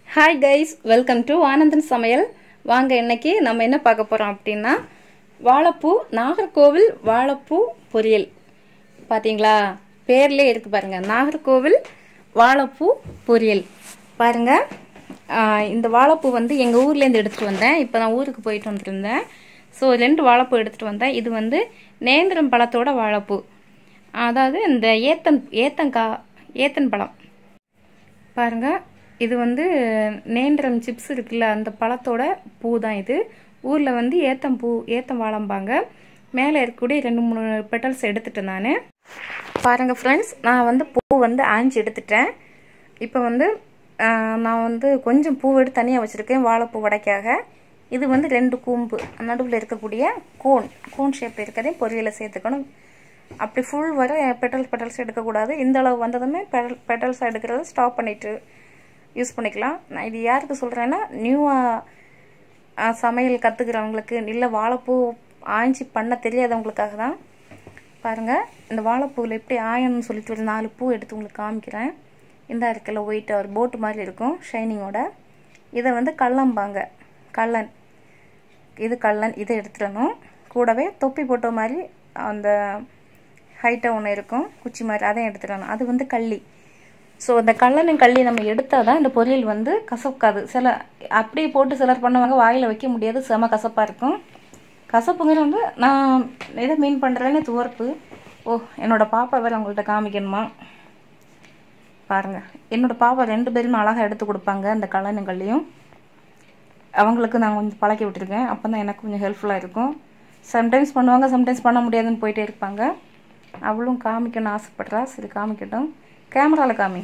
hi guys welcome to Anandan Samayal வாங்க இன்னைக்கு நம்ம என்ன பார்க்க போகிறோம் அப்படின்னா வாழைப்பூ நாகர்கோவில் வாழைப்பூ பொரியல் பார்த்தீங்களா பேர்லேயே இருக்கு பாருங்க நாகர்கோவில் வாழைப்பூ பொரியல் பாருங்க ஆஹ் இந்த வாழைப்பூ வந்து எங்கள் ஊர்லேருந்து எடுத்துகிட்டு வந்தேன் இப்போ நான் ஊருக்கு போயிட்டு வந்திருந்தேன் ஸோ ரெண்டு வாழைப்பூ எடுத்துகிட்டு வந்தேன் இது வந்து நேந்திரம் பழத்தோட வாழைப்பூ அதாவது இந்த ஏத்தன் ஏத்தங்கா ஏத்தன் பழம் பாருங்க இது வந்து நேந்திரம் சிப்ஸ் இருக்குல்ல அந்த பழத்தோட பூ தான் இது ஊரில் வந்து ஏத்தம் பூ ஏத்தம் வாழம்பாங்க மேலே இருக்கக்கூடிய ரெண்டு மூணு பெட்டல்ஸ் எடுத்துட்டேன் நான் பாருங்க ஃப்ரெண்ட்ஸ் நான் வந்து பூ வந்து ஆஞ்சு எடுத்துட்டேன் இப்போ வந்து ஆஹ், நான் வந்து கொஞ்சம் பூ எடுத்து தனியாக வச்சுருக்கேன் வாழைப்பூ வடைக்காக இது வந்து ரெண்டு கூம்பு நடுவில் இருக்கக்கூடிய கோன் கோன் ஷேப் இருக்கிறதே பொரியலை சேர்த்துக்கணும் அப்படி ஃபுல் வர பெட்டல்ஸ் பெட்டல்ஸ் எடுக்கக்கூடாது இந்த அளவு வந்ததுமே பெடல் பெட்டல்ஸ் எடுக்கிறத ஸ்டாப் பண்ணிட்டு யூஸ் பண்ணிக்கலாம் நான் இது யாருக்கு சொல்கிறேன்னா நியூவாக சமையல் கற்றுக்கிறவங்களுக்கு இல்லை வாழைப்பூ ஆய்ச்சி பண்ண தெரியாதவங்களுக்காக தான் பாருங்கள் இந்த வாழைப்பூவில் எப்படி ஆயணும்னு சொல்லிட்டு ஒரு நாலு பூ எடுத்து உங்களுக்கு காமிக்கிறேன் இந்த இருக்குல்ல ஒயிட் ஒரு போட்டு மாதிரி இருக்கும் ஷைனிங்கோட இதை வந்து கள்ளம்பாங்க கள்ளன் இது கள்ளன் இதை எடுத்துடணும் கூடவே தொப்பி போட்ட மாதிரி அந்த ஹைட்டாக ஒன்று இருக்கும் குச்சி மாதிரி அதையும் எடுத்துடணும் அது வந்து கள்ளி ஸோ இந்த கல்லனும் கள்ளி நம்ம எடுத்தால் தான் இந்த பொரியல் வந்து கசக்காது சில அப்படியே போட்டு சிலர் பண்ணுவாங்க வாயில் வைக்க முடியாது செம கசப்பாக இருக்கும் கசப்புங்கிற வந்து நான் எதை மீன் பண்ணுறேன்னு துவர்ப்பு ஓ என்னோட பாப்பா வேறு உங்கள்கிட்ட காமிக்கணுமா பாருங்கள் என்னோட பாப்பா ரெண்டு பேருமே அழகாக எடுத்து கொடுப்பாங்க இந்த கல்லனும் கள்ளியும் அவங்களுக்கு நான் கொஞ்சம் பழக்கி விட்டுருக்கேன் அப்போ தான் எனக்கு கொஞ்சம் ஹெல்ப்ஃபுல்லாக இருக்கும் சம்டைம்ஸ் பண்ணுவாங்க சம்டைம்ஸ் பண்ண முடியாதுன்னு போயிட்டே இருப்பாங்க அவளும் காமிக்கணும்னு ஆசைப்படுறா சரி காமிக்கட்டும் கேமராவில் காமி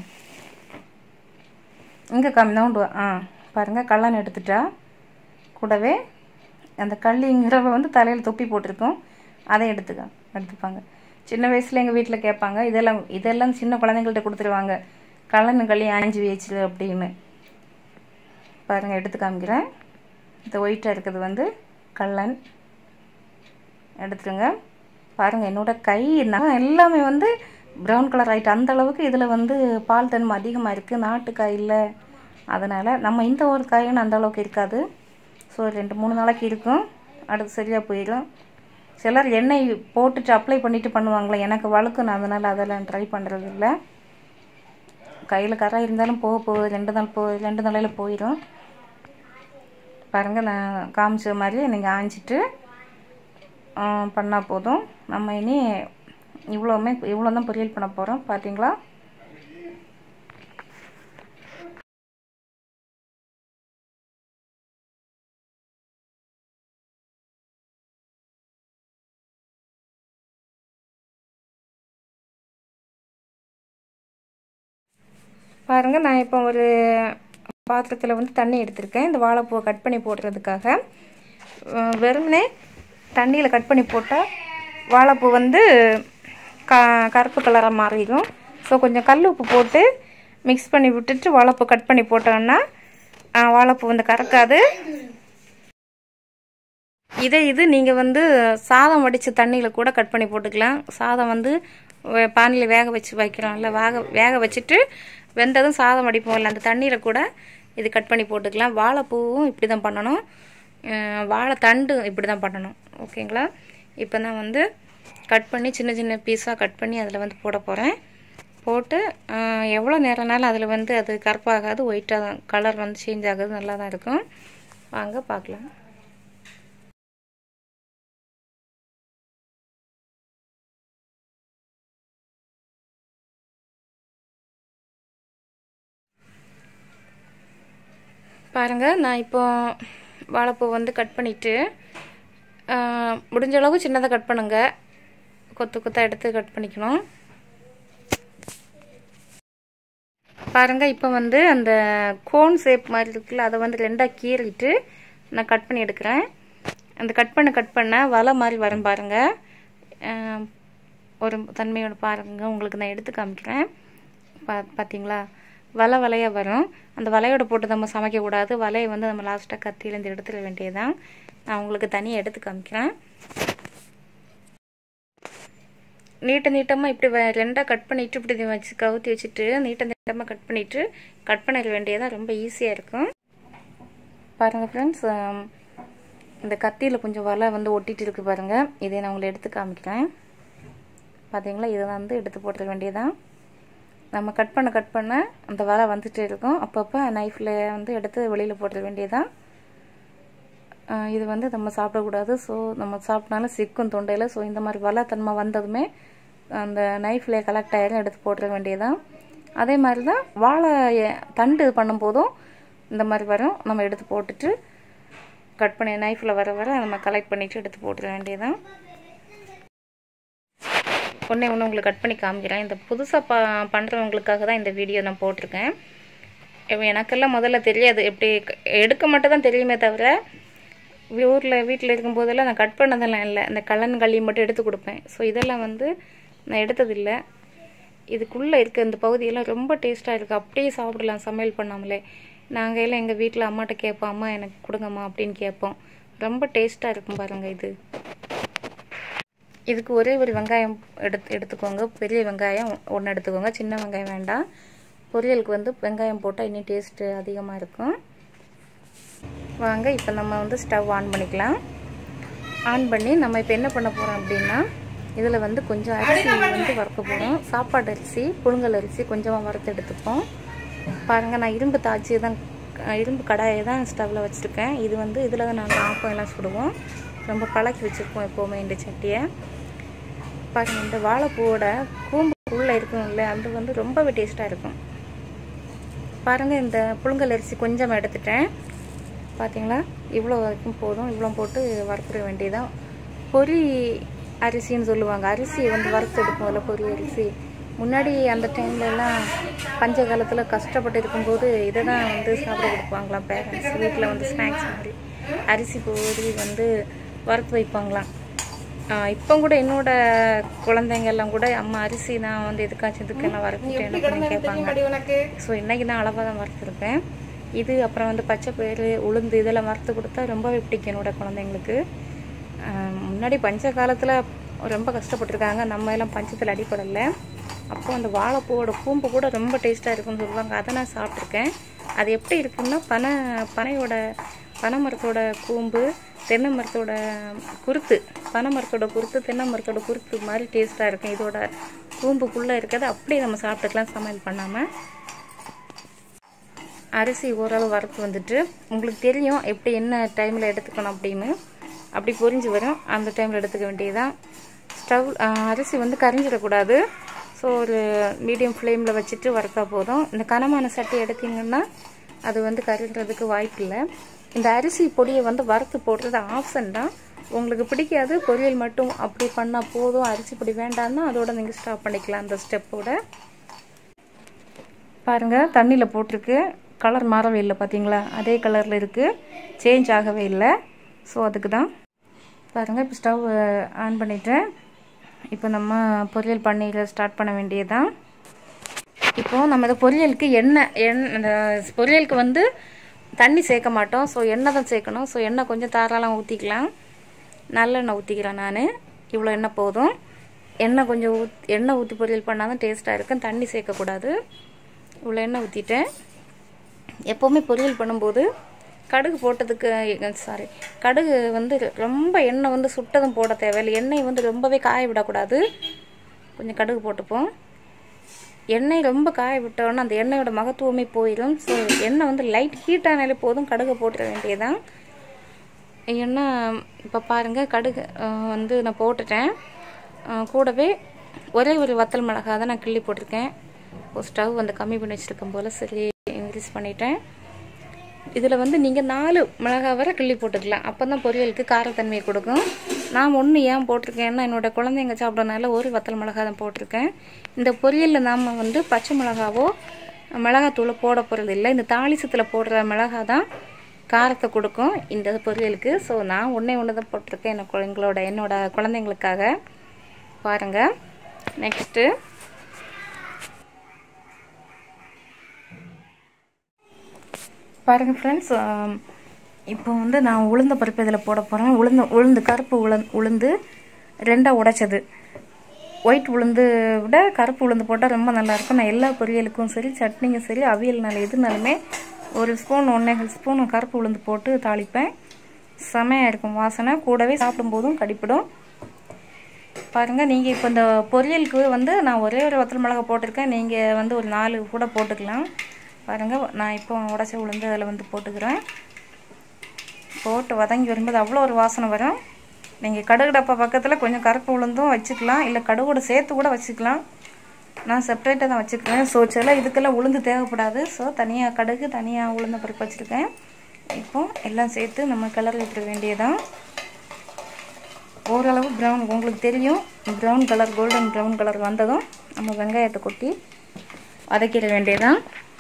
இங்கே காமி தான் உண்டு ஆ பாருங்கள் கல்லன் எடுத்துட்டா கூடவே அந்த கள்ளிங்கிறவ வந்து தலையில் தொப்பி போட்டிருக்கோம் அதை எடுத்துக்க எடுத்துப்பாங்க சின்ன வயசில் எங்கள் வீட்டில் கேட்பாங்க இதெல்லாம் இதெல்லாம் சின்ன குழந்தைங்கள்ட்ட கொடுத்துருவாங்க கல்லன் கள்ளி ஆஞ்சி வச்சு அப்படின்னு பாருங்கள் எடுத்து காமிக்கிறேன் இந்த ஒயிட்டாக இருக்கிறது வந்து கல்லன் எடுத்துருங்க பாருங்கள் என்னோட கை நகம் எல்லாமே வந்து ப்ரௌன் கலர் ஆகிட்டு அந்த அளவுக்கு இதில் வந்து பால் தன்மை அதிகமாக இருக்குது நாட்டு காயில் அதனால் நம்ம இந்த ஒரு காயும் அந்த அளவுக்கு இருக்காது ஸோ ரெண்டு மூணு நாளைக்கு இருக்கும் அடுத்து சரியாக போயிடும் சிலர் எண்ணெய் போட்டுட்டு அப்ளை பண்ணிட்டு பண்ணுவாங்களே எனக்கு வழுக்கு நான் அதனால் அதெல்லாம் ட்ரை பண்ணுறது இல்லை கையில் கரை இருந்தாலும் போக போகுது ரெண்டு நாள் போ ரெண்டு நாளையில் போயிடும் பாருங்கள் நான் காமிச்ச மாதிரி நீங்கள் ஆஞ்சிட்டு பண்ணால் போதும் நம்ம இனி இவ்வளோவுமே இவ்வளோ தான் பொரியல் பண்ண போகிறோம் பார்த்தீங்களா பாருங்கள் நான் இப்போ ஒரு பாத்திரத்தில் வந்து தண்ணி எடுத்திருக்கேன் இந்த வாழைப்பூவை கட் பண்ணி போடுறதுக்காக அஹ் வெறுமனே தண்ணியில் கட் பண்ணி போட்டால் வாழைப்பூ வந்து க கருப்பு கலராக மாறிடும் ஸோ கொஞ்சம் கல் உப்பு போட்டு மிக்ஸ் பண்ணி விட்டுட்டு வாழைப்பூ கட் பண்ணி போட்டோன்னா அஹ் வாழைப்பூ வந்து கறக்காது இதே இது நீங்கள் வந்து சாதம் வடித்த தண்ணியில் கூட கட் பண்ணி போட்டுக்கலாம் சாதம் வந்து பானியில் வேக வச்சு வைக்கிறோம்ல வேக வேக வச்சுட்டு வெந்ததும் சாதம் வடிப்போம்ல அந்த தண்ணீரை கூட இது கட் பண்ணி போட்டுக்கலாம் வாழைப்பூவும் இப்படி தான் பண்ணணும் அஹ் வாழைத்தண்டு இப்படி தான் பண்ணணும் ஓகேங்களா இப்போ நான் வந்து கட் பண்ணி சின்ன சின்ன பீஸாக கட் பண்ணி அதில் வந்து போட போகிறேன் போட்டு அஹ் எவ்வளோ நேரம்னாலும் அதில் வந்து அது கருப்பாகாது ஒயிட்டாக கலர் வந்து சேஞ்ச் ஆகுது நல்லா தான் இருக்கும் வாங்க பார்க்கலாம் பாருங்கள் நான் இப்போ வாழைப்பூ வந்து கட் பண்ணிவிட்டு முடிஞ்ச அளவு சின்னதாக கட் பண்ணுங்க கொத்து கொத்தாக எடுத்து கட் பண்ணிக்கணும் பாருங்கள் இப்போ வந்து அந்த கோன் ஷேப் மாதிரி இருக்குல்ல அதை வந்து ரெண்டாக கீறிட்டு நான் கட் பண்ணி எடுக்கிறேன் அந்த கட் பண்ண கட் பண்ண வலை மாதிரி வரும் பாருங்கள் அஹ், ஒரு தன்மையோட பாருங்க உங்களுக்கு நான் எடுத்து காமிக்கிறேன் பா பார்த்தீங்களா வலை வலையாக வரும் அந்த வலையோட போட்டு நம்ம சமைக்கக்கூடாது வலையை வந்து நம்ம லாஸ்ட்டாக கத்தியிலேருந்து எடுத்துட வேண்டியதுதான் நான் உங்களுக்கு தனியாக எடுத்து காமிக்கிறேன் நீட்ட நீட்டமாக இப்படி வ- ரெண்டாக கட் பண்ணிட்டு இப்படி வச்சு கவுத்தி வச்சுட்டு நீட்ட நம்ம கட் பண்ணிவிட்டு கட் பண்ணிட வேண்டியதான் ரொம்ப ஈஸியாக இருக்கும் பாருங்கள் ஃப்ரெண்ட்ஸ் இந்த கத்தியில் கொஞ்சம் வலை வந்து ஒட்டிட்டு இருக்கு பாருங்கள் இதை நான் உங்களை எடுத்து காமிக்கிறேன் பார்த்தீங்களா இதை வந்து எடுத்து போட்டுற வேண்டியதான் நம்ம கட் பண்ண கட் பண்ண அந்த வலை வந்துட்டே இருக்கும் அப்பப்போ நைஃப்பில் வந்து எடுத்து வெளியில் போட்டுற வேண்டியதான் இது வந்து நம்ம சாப்பிடக்கூடாது ஸோ நம்ம சாப்பிட்டாலும் சிக்கும் தொண்டையில் ஸோ இந்த மாதிரி வலை தன்மை வந்ததுமே அந்த நைஃப்பில் கலெக்ட் ஆயிரும் எடுத்து போட்டுற வேண்டியதான் அதே மாதிரி தான் வாழை தண்டு இது பண்ணும்போதும் இந்த மாதிரி வரும் நம்ம எடுத்து போட்டுட்டு கட் பண்ணி நைஃப்பில் வர வர நம்ம கலெக்ட் பண்ணிவிட்டு எடுத்து போட்டுற வேண்டியதான் ஒன்றே ஒன்று உங்களுக்கு கட் பண்ணி காமிக்கிறேன் இந்த புதுசாக ப பண்ணுறவங்களுக்காக தான் இந்த வீடியோ நான் போட்டிருக்கேன் எனக்கெல்லாம் முதல்ல தெரியாது எப்படி எடுக்க மட்டும் தான் தெரியுமே தவிர ஊரில் வீட்டில் இருக்கும்போதெல்லாம் நான் கட் பண்ணதெல்லாம் இல்லை இந்த கல்லன் களி மட்டும் எடுத்து கொடுப்பேன் ஸோ இதெல்லாம் வந்து நான் எடுத்ததில்லை இதுக்குள்ளே இருக்க இந்த பகுதியெல்லாம் ரொம்ப டேஸ்ட்டாக இருக்குது அப்படியே சாப்பிடலாம் சமையல் பண்ணாமலே நாங்கள் எல்லாம் எங்கள் வீட்டில் அம்மாட்ட கேட்போம் அம்மா எனக்கு கொடுங்கம்மா அப்படின்னு கேட்போம் ரொம்ப டேஸ்ட்டாக இருக்கும் பாருங்கள் இது இதுக்கு ஒரே ஒரு வெங்காயம் எடுத்து எடுத்துக்கோங்க பெரிய வெங்காயம் ஒன்று எடுத்துக்கோங்க சின்ன வெங்காயம் வேண்டாம் பொரியலுக்கு வந்து வெங்காயம் போட்டால் இன்னும் டேஸ்ட்டு அதிகமாக இருக்கும் வாங்க இப்போ நம்ம வந்து ஸ்டவ் ஆன் பண்ணிக்கலாம் ஆன் பண்ணி நம்ம இப்போ என்ன பண்ண போகிறோம் அப்படின்னா இதில் வந்து கொஞ்சம் அரிசி வந்து வறுக்க போகிறோம் சாப்பாடு அரிசி புழுங்கல் அரிசி கொஞ்சமாக வறுத்து எடுத்துப்போம் பாருங்கள் நான் இரும்பு தாச்சி தான் இரும்பு கடாயை தான் ஸ்டவ்வில் வச்சுருக்கேன் இது வந்து இதில் தான் நாங்கள் ஆப்பம் எல்லாம் சுடுவோம் ரொம்ப பழக்கி வச்சுருப்போம் எப்போவுமே இந்த சட்டியை பாருங்கள் இந்த வாழைப்பூவோட கூம்பு உள்ளே இருக்கும்ல அது வந்து ரொம்பவே டேஸ்ட்டாக இருக்கும் பாருங்கள் இந்த புழுங்கல் அரிசி கொஞ்சமாக எடுத்துட்டேன் பார்த்தீங்களா இவ்வளோ வரைக்கும் போதும் இவ்வளோ போட்டு வறுத்துட வேண்டியதான் பொரி அரிசின்னு சொல்லுவாங்க அரிசி வந்து வறுத்து எடுப்போம்ல பொரி அரிசி முன்னாடி அந்த டைம்லலாம் பஞ்ச காலத்தில் கஷ்டப்பட்டு இருக்கும்போது இதை தான் வந்து சாப்பிட கொடுப்பாங்களாம் பேரண்ட்ஸ் வீட்டில் வந்து ஸ்நாக்ஸ் மாதிரி அரிசி பொரி வந்து வறுத்து வைப்பாங்களாம் இப்போ கூட என்னோட குழந்தைங்க எல்லாம் கூட அம்மா அரிசி நான் வந்து எதுக்காச்சும் இதுக்கெல்லாம் வறுத்துட்டேன் அப்படின்னு கேட்பாங்க ஸோ இன்னைக்கு தான் அளவாக தான் வறுத்துருக்கேன் இது அப்புறம் வந்து பச்சை பயிறு உளுந்து இதெல்லாம் வறுத்து கொடுத்தா ரொம்பவே பிடிக்கும் என்னோட குழந்தைங்களுக்கு முன்னாடி பஞ்ச காலத்தில் ரொம்ப கஷ்டப்பட்டுருக்காங்க நம்ம எல்லாம் பஞ்சத்தில் அடிப்படலை அப்போ அந்த வாழைப்பூவோட கூம்பு கூட ரொம்ப டேஸ்ட்டாக இருக்குன்னு சொல்லுவாங்க அதை நான் சாப்பிட்ருக்கேன் அது எப்படி இருக்குன்னா பனை பனையோட பனை மரத்தோட கூம்பு தென்னை மரத்தோட குருத்து பனை மரத்தோட குருத்து தென்னை மரத்தோட குருத்து மாதிரி டேஸ்ட்டாக இருக்கும் இதோட கூம்புக்குள்ளே இருக்கிறத அப்படியே நம்ம சாப்பிட்டுக்கலாம் சமையல் பண்ணாமல் அரிசி ஓரளவு வறுத்து வந்துட்டு உங்களுக்கு தெரியும் எப்படி என்ன டைமில் எடுத்துக்கணும் அப்படின்னு அப்படி பொரிஞ்சு வரும் அந்த டைமில் எடுத்துக்க வேண்டியதான் ஸ்டவ் அரிசி வந்து கரிஞ்சிடக்கூடாது ஸோ ஒரு மீடியம் ஃப்ளேமில் வச்சுட்டு வறுத்தா போதும் இந்த கனமான சட்டி எடுத்தீங்கன்னா அது வந்து கரிகிறதுக்கு வாய்ப்பு இல்லை இந்த அரிசி பொடியை வந்து வறுத்து போடுறது ஆப்ஷன் தான் உங்களுக்கு பிடிக்காது பொரியல் மட்டும் அப்படி பண்ணால் போதும் அரிசி பொடி வேண்டாம்னா அதோட நீங்கள் ஸ்டாப் பண்ணிக்கலாம் அந்த ஸ்டெப்போட பாருங்கள் தண்ணியில் போட்டிருக்கு கலர் மாறவே இல்லை பார்த்தீங்களா அதே கலரில் இருக்குது சேஞ்ச் ஆகவே இல்லை ஸோ அதுக்கு தான் பாருங்கள் இப்போ ஸ்டவ் ஆன் பண்ணிட்டேன் இப்போ நம்ம பொரியல் பண்ணிட ஸ்டார்ட் பண்ண வேண்டியதுதான் இப்போது நம்ம இந்த பொரியலுக்கு எண்ணெய் எண் இந்த பொரியலுக்கு வந்து தண்ணி சேர்க்க மாட்டோம் ஸோ எண்ணெய் தான் சேர்க்கணும் ஸோ எண்ணெய் கொஞ்சம் தாராளம் ஊற்றிக்கலாம் நல்லெண்ணெய் ஊற்றிக்கிறேன் நான் இவ்வளோ எண்ணெய் போதும் எண்ணெய் கொஞ்சம் ஊத் எண்ணெய் ஊற்றி பொரியல் பண்ணால் தான் டேஸ்ட்டாக இருக்கும் தண்ணி சேர்க்கக்கூடாது இவ்வளோ எண்ணெய் ஊற்றிட்டேன் எப்போவுமே பொரியல் பண்ணும்போது கடுகு போட்டதுக்கு சாரி கடுகு வந்து ரொம்ப எண்ணெய் வந்து சுட்டதும் போட தேவையில்லை எண்ணெய் வந்து ரொம்பவே காய விடக்கூடாது கொஞ்சம் கடுகு போட்டுப்போம் எண்ணெய் ரொம்ப காய விட்டோன்னா அந்த எண்ணெயோட மகத்துவமே போயிடும் ஸோ எண்ணெய் வந்து லைட் ஹீட் ஆனாலே போதும் கடுகை போட்டுற வேண்டியதான் எண்ணெய் இப்போ பாருங்கள் கடுகு வந்து நான் போட்டுட்டேன் கூடவே ஒரே ஒரு வத்தல் மிளகா தான் நான் கிள்ளி போட்டிருக்கேன் ஸ்டவ் வந்து கம்மி பண்ணி வச்சுருக்கேன் போல் சரி இன்க்ரீஸ் பண்ணிட்டேன் இதில் வந்து நீங்கள் நாலு மிளகாய் வரை கிள்ளி போட்டுக்கலாம் அப்போ தான் பொரியலுக்கு காரத்தன்மையை கொடுக்கும் நான் ஒன்று ஏன் போட்டிருக்கேன்னா என்னோடய குழந்தைங்க சாப்பிட்றதுனால ஒரு வத்தல் மிளகா தான் போட்டிருக்கேன் இந்த பொரியலில் நாம் வந்து பச்சை மிளகாவோ மிளகாத்தூளை போட போகிறது இல்லை இந்த தாளிசத்தில் போடுற மிளகா தான் காரத்தை கொடுக்கும் இந்த பொரியலுக்கு ஸோ நான் ஒன்றே ஒன்று தான் போட்டிருக்கேன் எனக்கு எங்களோட என்னோட குழந்தைங்களுக்காக பாருங்கள் நெக்ஸ்ட்டு பாருங்கள் ஃப்ரெண்ட்ஸ் இப்போ வந்து நான் உளுந்த பருப்பு இதில் போட போகிறேன் உளுந்து உளுந்து கருப்பு உளுந்து உளுந்து ரெண்டாக உடைச்சது ஒயிட் உளுந்து விட கருப்பு உளுந்து போட்டால் ரொம்ப நல்லாயிருக்கும் நான் எல்லா பொரியலுக்கும் சரி சட்னிக்கும் சரி அவியல்னால எதுனாலுமே ஒரு ஸ்பூன் ஒன்றேகால் ஸ்பூன் கருப்பு உளுந்து போட்டு தாளிப்பேன் செமையாக இருக்கும் வாசனை கூடவே சாப்பிடும்போதும் கடிப்பிடும் பாருங்கள் நீங்கள் இப்போ இந்த பொரியலுக்கு வந்து நான் ஒரே ஒரு வத்தல் மிளகா போட்டிருக்கேன் நீங்கள் வந்து ஒரு நாலு கூட போட்டுக்கலாம் பாருங்கள் நான் இப்போ உடச்சி உளுந்து அதில் வந்து போட்டுக்கிறேன் போட்டு வதங்கி வரும்போது அவ்வளோ ஒரு வாசனை வரும் நீங்கள் கடுகு டப்பா பக்கத்தில் கொஞ்சம் கருப்பு உளுந்தும் வச்சுக்கலாம் இல்லை கடுகோட சேர்த்து கூட வச்சுக்கலாம் நான் செப்பரேட்டாக தான் வச்சுக்கிறேன் ஸோ சில இதுக்கெல்லாம் உளுந்து தேவைப்படாது ஸோ தனியாக கடுகு தனியாக உளுந்த பருப்பு வச்சுருக்கேன் இப்போ எல்லாம் சேர்த்து நம்ம கிளறி விட்டுற வேண்டியதான் ஓரளவு ப்ரௌன் உங்களுக்கு தெரியும் brown colour golden brown colour வந்ததும் நம்ம வெங்காயத்தை கொட்டி வதக்கிட வேண்டியதான்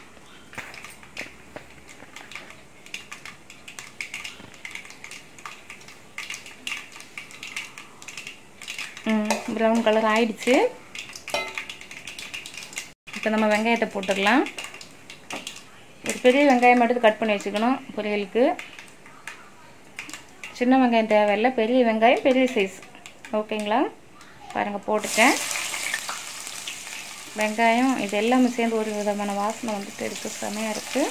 ப்ரௌன் கலர் ஆயிடுச்சு இப்போ நம்ம வெங்காயத்தை போட்டுடலாம் ஒரு பெரிய வெங்காயம் எடுத்து கட் பண்ணி வச்சுக்கணும் பொரியலுக்கு சின்ன வெங்காயம் தேவையில்லை பெரிய வெங்காயம் பெரிய சைஸ் ஓகேங்களா பாருங்கள் போட்டுட்டேன் வெங்காயம் இது எல்லாமே சேர்ந்து ஒரு விதமான வாசனை வந்துட்டு இருக்குது செமையாக இருக்குது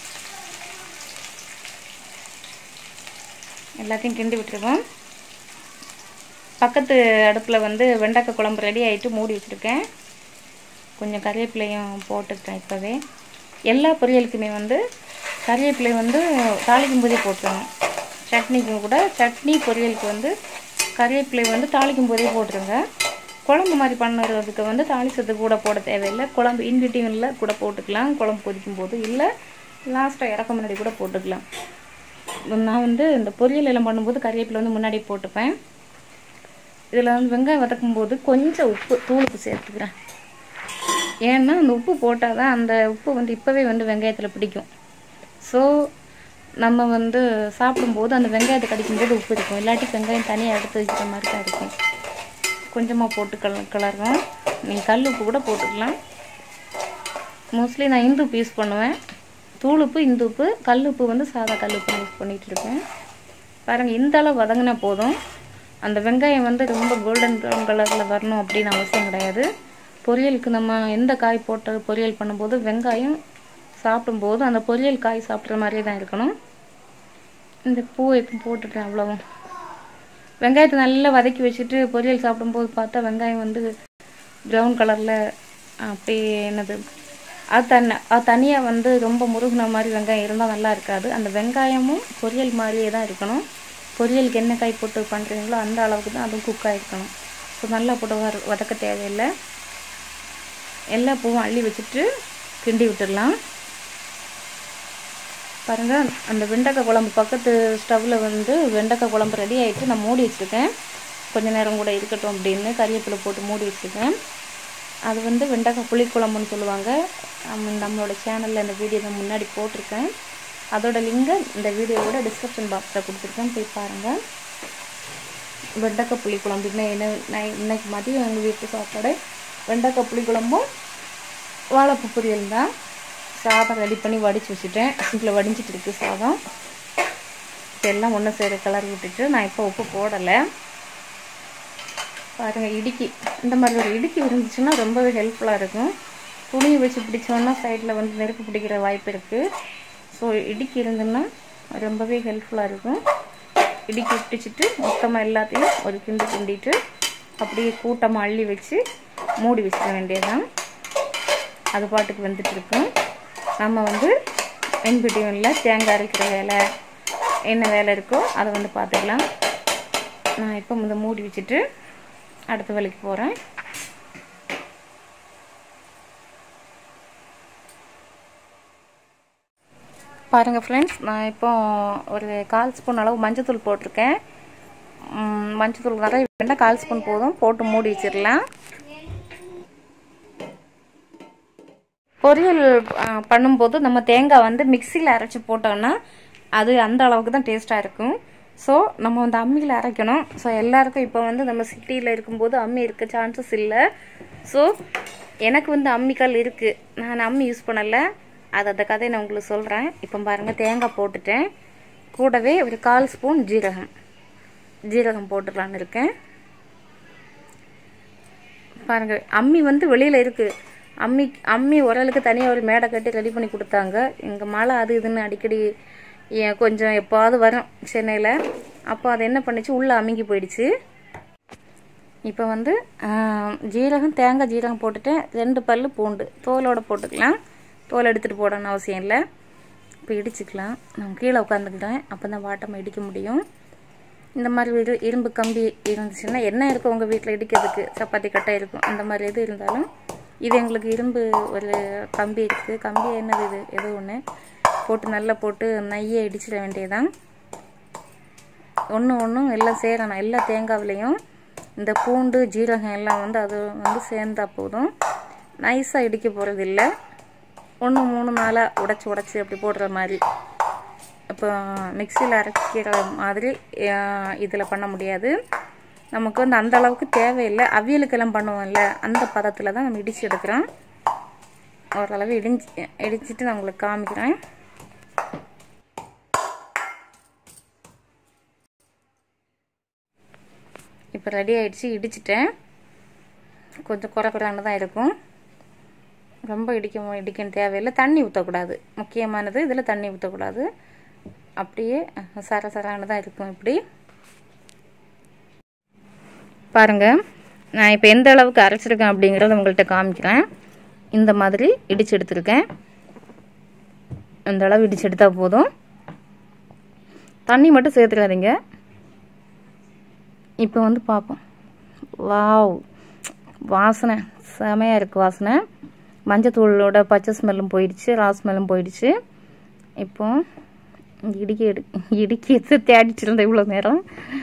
எல்லாத்தையும் கிண்டி விட்டுருவோம் பக்கத்து அடுப்பில் வந்து வெண்டைக்காய் குழம்பு ரெடி ஆகிட்டு மூடி வச்சுருக்கேன் கொஞ்சம் கறிவேப்பிலையும் போட்டுக்கிட்டேன் இப்போவே எல்லா பொரியலுக்குமே வந்து கறிவேப்பிலை வந்து தாளிக்கும் போதே போட்டுருங்க சட்னிக்கும் கூட சட்னி பொரியலுக்கு வந்து கறிவேப்பிலை வந்து தாளிக்கும் போதே போட்டுருங்க குழம்பு மாதிரி பண்ணுறதுக்கு வந்து தாளிச்சது கூட போட தேவையில்லை குழம்பு இன்பிட்டியூனில் கூட போட்டுக்கலாம் குழம்பு கொதிக்கும் போது இல்லை லாஸ்ட்டாக இறக்க முன்னாடி கூட போட்டுக்கலாம் நான் வந்து இந்த பொரியல் எல்லாம் பண்ணும்போது கறிவேப்பிலை வந்து முன்னாடி போட்டுப்பேன் இதில் வந்து வெங்காயம் வதக்கும் போது கொஞ்சம் உப்பு தூளுப்பு சேர்த்துக்கிறேன் ஏன்னா அந்த உப்பு போட்டால் தான் அந்த உப்பு வந்து இப்போவே வந்து வெங்காயத்தில் பிடிக்கும் ஸோ நம்ம வந்து சாப்பிடும்போது அந்த வெங்காயத்தை கடிக்கும்போது உப்பு இருக்கும் இல்லாட்டி வெங்காயம் தனியாக எடுத்து வைக்கிற மாதிரி தான் இருக்கும் கொஞ்சமாக போட்டு கல கலர்றோம் நீங்கள் கல் உப்பு கூட போட்டுக்கலாம் மோஸ்ட்லி நான் இந்து உப்பு யூஸ் பண்ணுவேன் தூள் உப்பு இந்து உப்பு கல் உப்பு வந்து சாதா கல் உப்பு யூஸ் பண்ணிகிட்டு இருக்கேன் பாருங்கள் இந்த அளவு வதங்கினா போதும் அந்த வெங்காயம் வந்து ரொம்ப கோல்டன் ப்ரௌன் கலரில் வரணும் அப்படின்னு அவசியம் கிடையாது பொரியலுக்கு நம்ம எந்த காய் போட்டு பொரியல் பண்ணும்போது வெங்காயம் சாப்பிடும்போது அந்த பொரியல் காய் சாப்பிட்ற மாதிரியே தான் இருக்கணும் இந்த பூ எடுத்து போட்டுட்டேன் அவ்வளவும் வெங்காயத்தை நல்லா வதக்கி வச்சுட்டு பொரியல் சாப்பிடும்போது பார்த்தா வெங்காயம் வந்து ப்ரௌன் கலரில் அப்படியே என்னது அது தன்னை அது தனியாக வந்து ரொம்ப முருகின மாதிரி வெங்காயம் இருந்தால் நல்லா இருக்காது அந்த வெங்காயமும் பொரியல் மாதிரியே தான் இருக்கணும் பொரியலுக்கு என்ன காய் போட்டு பண்ணுறீங்களோ அந்த அளவுக்கு தான் அதுவும் குக் ஆகிருக்கணும் ஸோ நல்லா போட்டு வர வதக்க தேவையில்லை எல்லா பூவும் அள்ளி வச்சுட்டு கிண்டி விட்டுடலாம் பாருங்கள் அந்த வெண்டைக்காய் குழம்பு பக்கத்து ஸ்டவ்வில் வந்து வெண்டைக்காய் குழம்பு ரெடி ஆகிட்டு நான் மூடி வச்சுருக்கேன் கொஞ்ச நேரம் கூட இருக்கட்டும் அப்படின்னு கறிவேப்பிலை போட்டு மூடி வச்சுருக்கேன் அது வந்து வெண்டைக்காய் புளிக்குழம்புன்னு சொல்லுவாங்க நம்மளோட சேனலில் இந்த வீடியோ நான் முன்னாடி போட்டிருக்கேன் அதோட லிங்கை இந்த வீடியோவோட டிஸ்கிரிப்ஷன் பாக்ஸில் கொடுத்துருக்கேன் போய் பாருங்கள் வெண்டைக்காய் புளிக்குழம்பு இன்னும் என்ன நான் இன்னைக்கு மதியம் எங்கள் வீட்டு சாப்பாடு வெண்டைக்காய் புளிக்குழம்பும் வாழைப்பூ பொரியல் தான் சாதம் ரெடி பண்ணி வடித்து வச்சுட்டேன் சிம்பிள் வடிஞ்சிட்டு இருக்கு சாதம் இப்போ எல்லாம் ஒன்று சேர கலர் விட்டுட்டு நான் இப்போ உப்பு போடலை பாருங்கள் இடுக்கி இந்த மாதிரி ஒரு இடுக்கி இருந்துச்சுன்னா ரொம்பவே ஹெல்ப்ஃபுல்லாக இருக்கும் துணியை வச்சு பிடிச்சோன்னா சைடில் வந்து நெருப்பு பிடிக்கிற வாய்ப்பு இருக்குது ஸோ இடுக்கி இருந்துன்னா ரொம்பவே ஹெல்ப்ஃபுல்லாக இருக்கும் இடுக்கி பிடிச்சிட்டு மொத்தமாக எல்லாத்தையும் ஒரு கிண்டு கிண்டிட்டு அப்படியே கூட்டமாக அள்ளி வச்சு மூடி வச்சிட வேண்டியதுதான் அது பாட்டுக்கு வந்துட்டு இருக்கும் நம்ம வந்து வெண்பிட்டியூனில் தேங்காய் அரைக்கிற வேலை என்ன வேலை இருக்கோ அதை வந்து பார்த்துக்கலாம் நான் இப்போ வந்து மூடி வச்சுட்டு அடுத்த வேலைக்கு போகிறேன் பாருங்கள் ஃப்ரெண்ட்ஸ் நான் இப்போ ஒரு கால் ஸ்பூன் அளவு மஞ்சத்தூள் போட்டிருக்கேன் மஞ்சத்தூள் நிறைய வேண்டாம் கால் ஸ்பூன் போதும் போட்டு மூடி வச்சிடலாம் பொரியல் பண்ணும்போது நம்ம தேங்காய் வந்து மிக்சியில் அரைச்சி போட்டோம்னா அது அந்த அளவுக்கு தான் டேஸ்ட்டாக இருக்கும் ஸோ நம்ம வந்து அம்மியில் அரைக்கணும் ஸோ எல்லாருக்கும் இப்போ வந்து நம்ம சிட்டியில் இருக்கும்போது அம்மி இருக்க சான்சஸ் இல்லை ஸோ எனக்கு வந்து அம்மிக்கல் இருக்குது நான் அம்மி யூஸ் பண்ணலை அது அந்த கதையை நான் உங்களுக்கு சொல்கிறேன் இப்போ பாருங்கள் தேங்காய் போட்டுட்டேன் கூடவே ஒரு கால் ஸ்பூன் ஜீரகம் ஜீரகம் போட்டுடலான்னு இருக்கேன் பாருங்கள் அம்மி வந்து வெளியில் இருக்குது அம்மி அம்மி உரலுக்கு தனியாக ஒரு மேடை கட்டி ரெடி பண்ணி கொடுத்தாங்க இங்கே மழை அது இதுன்னு அடிக்கடி ஏன் கொஞ்சம் எப்போவாது வரும் சென்னையில் அப்போ அது என்ன பண்ணுச்சு உள்ளே அமுங்கி போயிடுச்சு இப்போ வந்து ஆஹ், ஜீரகம் தேங்காய் ஜீரகம் போட்டுட்டேன் ரெண்டு பல்லு பூண்டு தோலோட போட்டுக்கலாம் தோல் எடுத்துகிட்டு போடணும்னு அவசியம் இல்லை இப்போ இடிச்சுக்கலாம் நான் கீழே உட்காந்துக்கிட்டேன் அப்போ தான் வாட்டமாக இடிக்க முடியும் இந்த மாதிரி இரு இரும்பு கம்பி இருந்துச்சுன்னா என்ன இருக்கும் உங்கள் வீட்டில் இடிக்கிறதுக்கு சப்பாத்தி கட்டை இருக்கும் இந்த மாதிரி எது இருந்தாலும் இது எங்களுக்கு இரும்பு ஒரு கம்பி இருக்குது கம்பி என்னது இது ஏதோ ஒன்று போட்டு நல்லா போட்டு நெய்யை இடிச்சிட வேண்டியதான் ஒன்று ஒன்றும் எல்லாம் சேரணும் எல்லா தேங்காவிலையும் இந்த பூண்டு ஜீரகம் எல்லாம் வந்து அது வந்து சேர்ந்தா போதும் நைஸாக இடிக்க போகிறது இல்லை ஒன்று மூணு நாளாக உடச்சி உடச்சி அப்படி போடுற மாதிரி இப்போ மிக்சியில் அரைக்கிற மாதிரி இதில் பண்ண முடியாது நமக்கு வந்து அந்த அளவுக்கு தேவையில்லை அவியலுக்கெல்லாம் பண்ணுவோம்ல அந்த பதத்தில் தான் நம்ம இடித்து எடுக்கிறோம் ஓரளவு இடிஞ்சு இடிச்சிட்டு நான் உங்களுக்கு காமிக்கிறேன் இப்போ ரெடி ஆயிடுச்சு இடிச்சிட்டேன் கொஞ்சம் குறை குறைன்னு தான் இருக்கும் ரொம்ப இடிக்க இடிக்கணும் தேவையில்லை தண்ணி ஊற்றக்கூடாது முக்கியமானது இதில் தண்ணி ஊற்றக்கூடாது அப்படியே சர சரான்னு தான் இருக்கும் இப்படி பாருங்கள் நான் இப்போ எந்த அளவுக்கு அரைச்சிருக்கேன் அப்படிங்கிறத உங்கள்கிட்ட காமிக்கிறேன் இந்த மாதிரி இடிச்சு எடுத்திருக்கேன் இந்த அளவு இடிச்சு எடுத்தால் போதும் தண்ணி மட்டும் சேர்த்துக்காதீங்க இப்போ வந்து பார்ப்போம் வாவ் வாசனை செமையாக இருக்குது வாசனை மஞ்சத்தூளோட பச்சை ஸ்மெல்லும் போயிடுச்சு ரா ஸ்மெல்லும் போயிடுச்சு இப்போ இடிக்க எடு இடிக்க தேடிட்டு இருந்தேன் இவ்வளோ நேரம்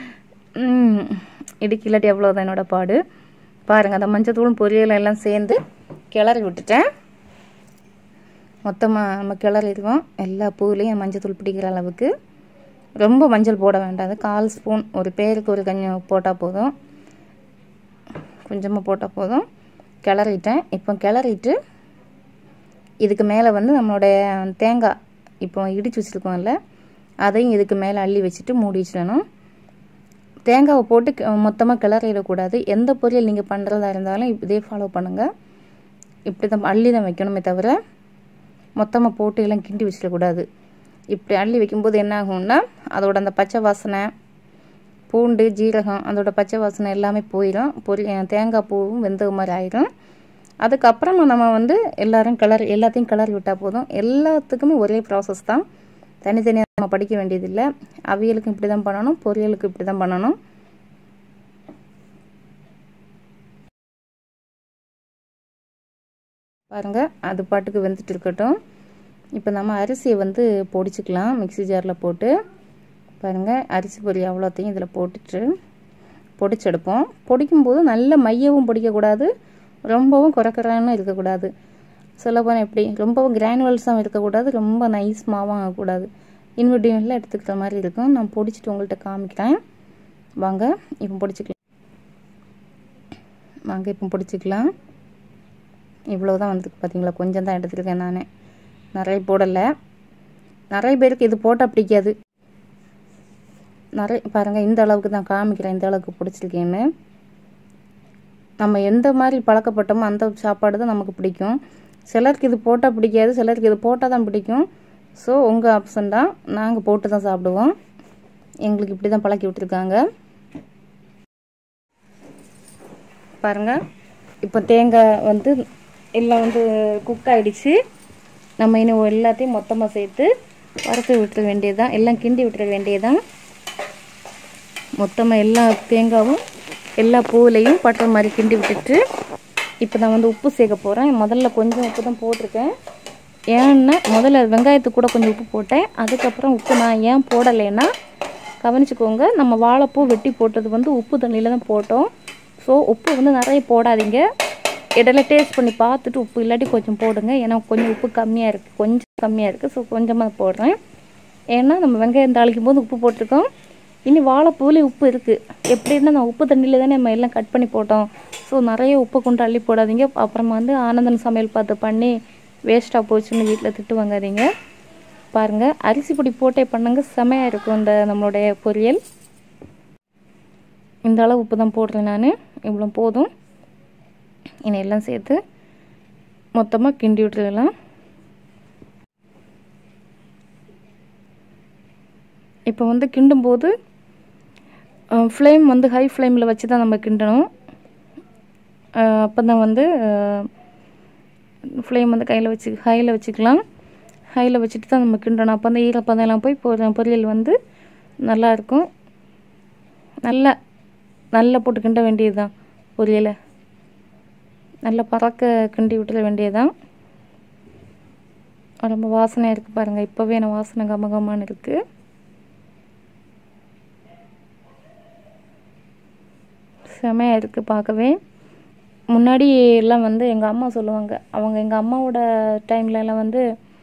இடிக்க இல்லாட்டி எவ்வளோதான் என்னோட பாடு பாருங்கள் அந்த மஞ்சத்தூளும் பொரியல் எல்லாம் சேர்ந்து கிளறி விட்டுட்டேன் மொத்தமாக நம்ம கிளறிடுவோம் எல்லா பூவிலையும் மஞ்சத்தூள் பிடிக்கிற அளவுக்கு ரொம்ப மஞ்சள் போட வேண்டாம் அது கால் ஸ்பூன் ஒரு பேருக்கு ஒரு கொஞ்சம் போட்டால் போதும் கொஞ்சமாக போட்டால் போதும் கிளறிட்டேன் இப்போ கிளறிட்டு இதுக்கு மேலே வந்து நம்மளுடைய தேங்காய் இப்போ இடித்து வச்சுருக்கோம்ல அதையும் இதுக்கு மேலே அள்ளி வச்சுட்டு மூடி வச்சிடணும் தேங்காவை போட்டு மொத்தமாக கிளறிடக்கூடாது எந்த பொரியல் நீங்கள் பண்ணுறதா இருந்தாலும் இதே ஃபாலோ பண்ணுங்கள் இப்படி தான் அள்ளி தான் வைக்கணுமே தவிர மொத்தமாக போட்டு எல்லாம் கிண்டி வச்சிடக்கூடாது இப்படி அள்ளி வைக்கும்போது என்ன ஆகும்னா அதோட அந்த பச்சை வாசனை பூண்டு ஜீரகம் அதோட பச்சை வாசனை எல்லாமே போயிடும் பொரி தேங்காய் பூவும் வெந்த மாதிரி ஆயிடும் அதுக்கப்புறமா நம்ம வந்து எல்லாரும் கிளறி எல்லாத்தையும் கிளறி விட்டால் போதும் எல்லாத்துக்குமே ஒரே ப்ராசஸ் தான் தனித்தனியாக நம்ம படிக்க வேண்டியதில்லை அவியலுக்கும் இப்படி தான் பண்ணணும் பொரியலுக்கு இப்படி தான் பண்ணணும் பாருங்கள் அது பாட்டுக்கு வெந்துட்டு இருக்கட்டும் இப்போ நம்ம அரிசியை வந்து பொடிச்சுக்கலாம் மிக்சி ஜாரில் போட்டு பாருங்கள் அரிசி பொரி அவ்வளோத்தையும் இதில் போட்டுட்டு பொடிச்செடுப்போம் பொடிக்கும்போது நல்ல மையவும் பொடிக்கக்கூடாது ரொம்பவும் குறைக்குறான்னு இருக்கக்கூடாது சொல்லப்போனால் எப்படி ரொம்பவும் கிரானுவல்ஸாகவும் இருக்கக்கூடாது ரொம்ப நைஸ் மாவும் ஆகக்கூடாது இன்விடியமில் எடுத்துக்கிற மாதிரி இருக்கும் நான் பொடிச்சிட்டு உங்கள்கிட்ட காமிக்கிறேன் வாங்க இப்போ பொடிச்சிக்கலாம் வாங்க இப்போ பொடிச்சிக்கலாம் இவ்வளோ தான் வந்துருக்கு பார்த்தீங்களா கொஞ்சம் தான் எடுத்துருக்கேன் நான் நிறைய போடலை நிறைய பேருக்கு இது போட்டால் பிடிக்காது நிறைய பாருங்கள் இந்த அளவுக்கு தான் காமிக்கிறேன் இந்த அளவுக்கு பிடிச்சிருக்கேன்னு நம்ம எந்த மாதிரி பழக்கப்பட்டோமோ அந்த சாப்பாடு தான் நமக்கு பிடிக்கும் சிலருக்கு இது போட்டால் பிடிக்காது சிலருக்கு இது போட்டால் தான் பிடிக்கும் ஸோ உங்கள் ஆப்ஷன் தான் நாங்கள் போட்டு தான் சாப்பிடுவோம் எங்களுக்கு இப்படி தான் பழக்கி விட்டுருக்காங்க பாருங்கள் இப்போ தேங்காய் வந்து எல்லாம் வந்து குக் ஆகிடுச்சு நம்ம இன்னும் எல்லாத்தையும் மொத்தமாக சேர்த்து வறுத்து விட்டுற வேண்டியது தான் எல்லாம் கிண்டி விட்டுற வேண்டியது தான் மொத்தமாக எல்லா தேங்காவும் எல்லா பூவிலையும் பட்டுற மாதிரி கிண்டி விட்டுட்டு இப்போ நான் வந்து உப்பு சேர்க்க போகிறேன் முதல்ல கொஞ்சம் உப்பு தான் போட்டிருக்கேன் ஏன்னா முதல்ல வெங்காயத்துக்கு கூட கொஞ்சம் உப்பு போட்டேன் அதுக்கப்புறம் உப்பு நான் ஏன் போடலைன்னா கவனிச்சுக்கோங்க நம்ம வாழைப்பூ வெட்டி போட்டது வந்து உப்பு தண்ணியில் தான் போட்டோம் ஸோ உப்பு வந்து நிறைய போடாதீங்க இடையில டேஸ்ட் பண்ணி பார்த்துட்டு உப்பு இல்லாட்டி கொஞ்சம் போடுங்க ஏன்னா கொஞ்சம் உப்பு கம்மியாக இருக்குது கொஞ்சம் கம்மியாக இருக்குது ஸோ கொஞ்சமாக போடுறேன் ஏன்னா நம்ம வெங்காயம் தாளிக்கும் போது உப்பு போட்டிருக்கோம் இனி வாழைப்பூலேயே உப்பு இருக்குது எப்படின்னா நான் உப்பு தண்ணியில் தானே நம்ம எல்லாம் கட் பண்ணி போட்டோம் ஸோ நிறைய உப்பு கொண்டு அள்ளி போடாதீங்க அப்புறமா வந்து ஆனந்தன் சமையல் பார்த்து பண்ணி வேஸ்ட்டாக போச்சுன்னு வீட்டில் திட்டு வாங்காதீங்க பாருங்கள் அரிசி பொடி போட்டே பண்ணுங்க செமையாக இருக்கும் இந்த நம்மளுடைய பொரியல் இந்த அளவு உப்பு தான் போடுறேன் நான் இவ்வளோ போதும் இனி எல்லாம் சேர்த்து மொத்தமாக கிண்டி விட்டுடலாம் இப்போ வந்து கிண்டும்போது ஃப்ளேம் வந்து ஹை ஃப்ளேமில் வச்சு தான் நம்ம கிண்டணும் அப்போ தான் வந்து ஃப்ளேம் வந்து கையில் வச்சு ஹையில் வச்சுக்கலாம் ஹையில் வச்சுட்டு தான் நம்ம கிண்டணும் அப்போ அந்த ஈரப்பதம் எல்லாம் போய் பொ பொரியல் வந்து நல்லாயிருக்கும் நல்லா நல்லா போட்டு கிண்ட வேண்டியது தான் பொரியலை நல்லா பறக்க கிண்டி விட்டுற வேண்டியதுதான் ரொம்ப வாசனையாக இருக்குது பாருங்கள் இப்போவே எனக்கு வாசனை கமகமான்னு இருக்குது செமையாக இருக்குது பார்க்கவே முன்னாடி எல்லாம் வந்து எங்கள் அம்மா சொல்லுவாங்க அவங்க எங்கள் அம்மாவோட டைம்ல எல்லாம் வந்து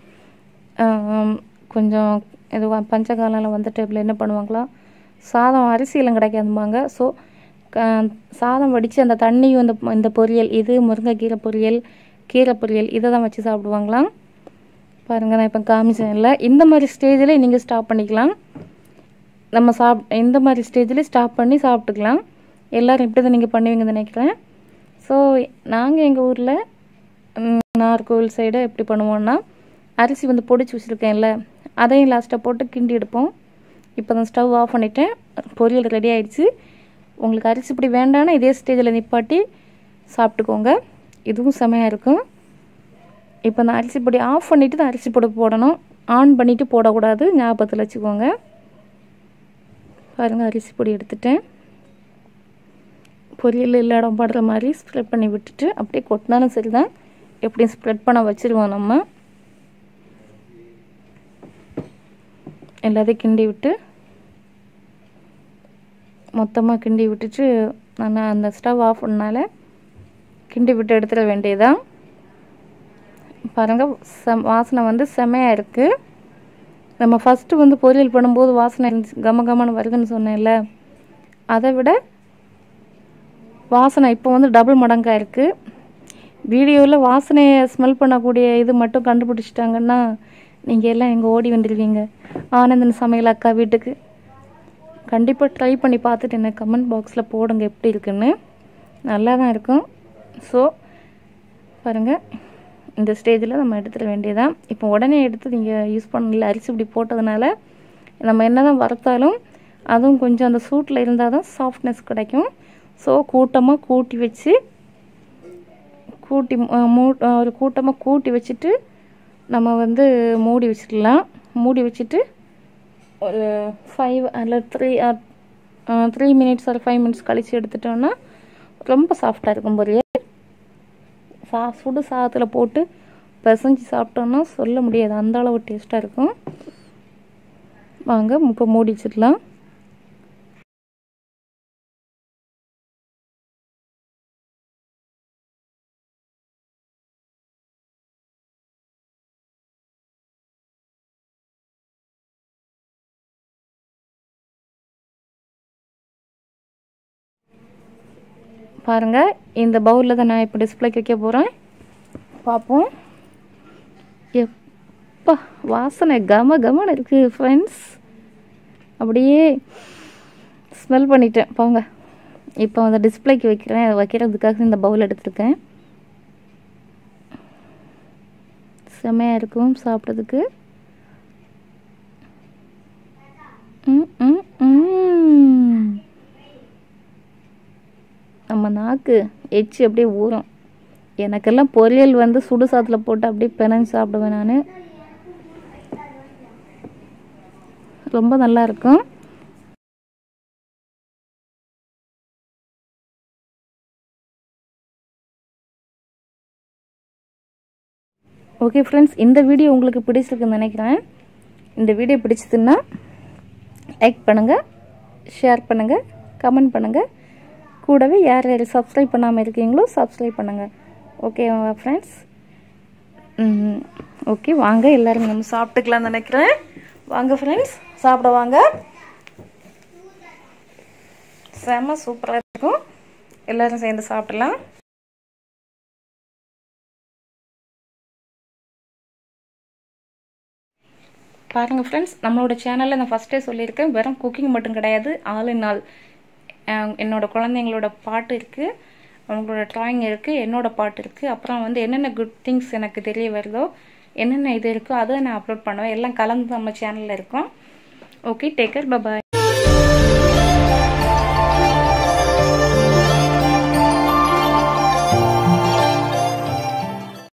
கொஞ்சம் இது பஞ்சகாலம் வந்த டைமில் என்ன பண்ணுவாங்களா சாதம் அரிசியெல்லாம் கிடைக்காதும்பாங்க ஸோ சாதம் வடித்து அந்த தண்ணியும் இந்த இந்த பொரியல் இது முருங்கைக்கீரை பொரியல் கீரை பொரியல் இதை தான் வச்சு சாப்பிடுவாங்களாம் பாருங்கள் நான் இப்போ காமிச்சேன் இல்லை இந்த மாதிரி ஸ்டேஜில் நீங்கள் ஸ்டாப் பண்ணிக்கலாம் நம்ம சாப் இந்த மாதிரி ஸ்டேஜில் ஸ்டாப் பண்ணி சாப்பிட்டுக்கலாம் எல்லோரும் இப்படி தான் நீங்கள் பண்ணுவீங்கன்னு நினைக்கிறேன் ஸோ நாங்கள் எங்கள் ஊரில் நார்கோவில் சைடு எப்படி பண்ணுவோன்னா அரிசி வந்து பொடிச்சு வச்சுருக்கேன்ல அதையும் லாஸ்ட்டாக போட்டு கிண்டி எடுப்போம் இப்போ தான் ஸ்டவ் ஆஃப் பண்ணிட்டேன் பொரியல் ரெடி ஆகிடுச்சு உங்களுக்கு அரிசி பொடி வேண்டான்னா இதே ஸ்டேஜில் நிப்பாட்டி சாப்பிட்டுக்கோங்க இதுவும் செமையாக இருக்கும் இப்போ அந்த அரிசி பொடி ஆஃப் பண்ணிவிட்டு தான் அரிசி பொடி போடணும் ஆன் பண்ணிவிட்டு போடக்கூடாது ஞாபகத்தில் வச்சுக்கோங்க பாருங்கள் அரிசி பொடி எடுத்துட்டேன் பொரியல் எல்லா இடம் படுற மாதிரி ஸ்ப்ரெட் பண்ணி விட்டுட்டு அப்படியே கொட்டினாலும் சரி தான் எப்படியும் ஸ்ப்ரெட் பண்ண வச்சுருவோம் நம்ம எல்லாத்தையும் கிண்டி விட்டு மொத்தமாக கிண்டி விட்டுட்டு நான் அந்த ஸ்டவ் ஆஃப் பண்ணனால கிண்டி விட்டு எடுத்துட வேண்டியதான் பாருங்கள் செம் வாசனை வந்து செமையாக இருக்குது நம்ம ஃபஸ்ட்டு வந்து பொரியல் பண்ணும்போது வாசனை இருந்துச்சு கம கமன்னு வருதுன்னு சொன்னேன்ல அதை விட வாசனை இப்போ வந்து டபுள் மடங்காக இருக்குது வீடியோவில் வாசனையை ஸ்மெல் பண்ணக்கூடிய இது மட்டும் கண்டுபிடிச்சிட்டாங்கன்னா நீங்கள் எல்லாம் எங்கே ஓடி வந்துடுவீங்க ஆனந்தன் சமையல் அக்கா வீட்டுக்கு கண்டிப்பாக ட்ரை பண்ணி பார்த்துட்டு என்ன கமெண்ட் பாக்ஸில் போடுங்க எப்படி இருக்குன்னு நல்லா தான் இருக்கும் ஸோ பாருங்கள் இந்த ஸ்டேஜில் நம்ம எடுத்துட வேண்டியதான் இப்போ உடனே எடுத்து நீங்கள் யூஸ் பண்ணல அரிசி இப்படி போட்டதுனால நம்ம என்ன தான் வறுத்தாலும் அதுவும் கொஞ்சம் அந்த சூட்டில் இருந்தால் தான் சாஃப்ட்னஸ் கிடைக்கும் ஸோ கூட்டமாக கூட்டி வச்சு கூட்டி மூ ஒரு கூட்டமாக கூட்டி வச்சுட்டு நம்ம வந்து மூடி வச்சிடலாம் மூடி வச்சுட்டு ஒரு ஃபைவ் அல்ல த்ரீ த்ரீ மினிட்ஸ் ஒரு ஃபைவ் மினிட்ஸ் கழித்து எடுத்துட்டோன்னா ரொம்ப சாஃப்டாக இருக்கும் பொரியல் சா சுடு சாதத்தில் போட்டு பிசைஞ்சு சாப்பிட்டோன்னா சொல்ல முடியாது அந்த அளவு டேஸ்ட்டாக இருக்கும் வாங்க இப்போ மூடி வச்சிடலாம் பாருங்கள் இந்த பவுலில் தான் நான் இப்போ டிஸ்பிளேக்கு வைக்க போகிறேன் பார்ப்போம் எப்பா வாசனை கம கமன்னு இருக்குது ஃப்ரெண்ட்ஸ் அப்படியே ஸ்மெல் பண்ணிட்டேன் போங்க இப்போ அந்த டிஸ்பிளேக்கு வைக்கிறேன் வைக்கிறதுக்காக இந்த பவுல் எடுத்திருக்கேன் செமையாக இருக்கும் சாப்பிட்றதுக்கு ம் ம் ம் நம்ம நாக்கு எச்சு அப்படியே ஊறும் எனக்கெல்லாம் பொரியல் வந்து சுடு சாத்தில் போட்டு அப்படியே பிணைஞ்சு சாப்பிடுவேன் நான் ரொம்ப நல்லா இருக்கும் ஓகே ஃப்ரெண்ட்ஸ் இந்த வீடியோ உங்களுக்கு பிடிச்சிருக்குன்னு நினைக்கிறேன் இந்த வீடியோ பிடிச்சதுன்னா லைக் பண்ணுங்கள் ஷேர் பண்ணுங்கள் கமெண்ட் பண்ணுங்கள் கூடவே யார் யார் சப்ஸ்கிரைப் பண்ணாமல் இருக்கீங்களோ சப்ஸ்கிரைப் பண்ணுங்கள் ஓகே ஃப்ரெண்ட்ஸ் ஓகே வாங்க எல்லோரும் நம்ம சாப்பிட்டுக்கலாம்னு நினைக்கிறேன் வாங்க ஃப்ரெண்ட்ஸ் சாப்பிட வாங்க செம்ம சூப்பராக இருக்கும் எல்லோரும் சேர்ந்து சாப்பிடலாம் பாருங்கள் ஃப்ரெண்ட்ஸ் நம்மளோட சேனலில் நான் ஃபஸ்ட்டே சொல்லியிருக்கேன் வெறும் குக்கிங் மட்டும் கிடையாது ஆல் இன் ஆல் என்னோட குழந்தைங்களோட பாட்டு இருக்குது அவங்களோட ட்ராயிங் இருக்குது என்னோடய பாட்டு இருக்குது அப்புறம் வந்து என்னென்ன குட் திங்ஸ் எனக்கு தெரிய வருதோ என்னென்ன இது இருக்கோ அதை நான் அப்லோட் பண்ணுவேன் எல்லாம் கலந்து நம்ம சேனலில் இருக்கும் ஓகே டேக்கர் பபாய்